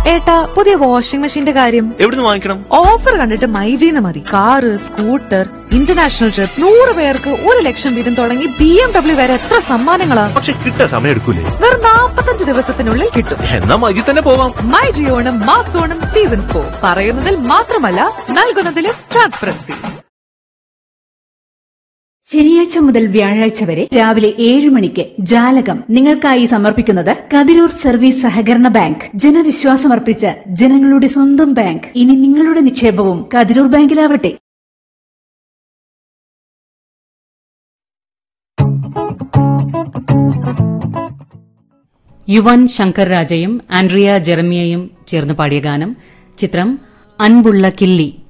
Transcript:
ഏട്ടാ പുതിയ വാഷിംഗ് മെഷീന്റെ കാര്യം എവിടുന്ന് വാങ്ങിക്കണം ഓഫർ കണ്ടിട്ട് മൈജീന്ന് മതി കാറ് സ്കൂട്ടർ ഇന്റർനാഷണൽ ട്രിപ്പ് നൂറ് പേർക്ക് ഒരു ലക്ഷം വീതം തുടങ്ങി ബി എം ഡബ്ല്യു വരെ എത്ര സമ്മാനങ്ങളാ പക്ഷെ കിട്ടാൻ സമയം എടുക്കൂലേ വെറും നാപ്പത്തഞ്ച് ദിവസത്തിനുള്ളിൽ കിട്ടും എന്നാ മജി തന്നെ പോവാം മൈ ജിയോണം മാസോണം സീസൺ ഫോർ പറയുന്നതിൽ മാത്രമല്ല നൽകുന്നതിലും ട്രാൻസ്പെറൻസി ശനിയാഴ്ച മുതൽ വ്യാഴാഴ്ച വരെ രാവിലെ ഏഴ് മണിക്ക് ജാലകം നിങ്ങൾക്കായി സമർപ്പിക്കുന്നത് കതിരൂർ സർവീസ് സഹകരണ ബാങ്ക് ജനവിശ്വാസമർപ്പിച്ച ജനങ്ങളുടെ സ്വന്തം ബാങ്ക് ഇനി നിങ്ങളുടെ നിക്ഷേപവും കതിരൂർ ബാങ്കിലാവട്ടെ യുവൻ ശങ്കർ രാജയും ആൻഡ്രിയ ജെറമിയയും ചേർന്ന് പാടിയ ഗാനം ചിത്രം അൻപുള്ള കില്ലി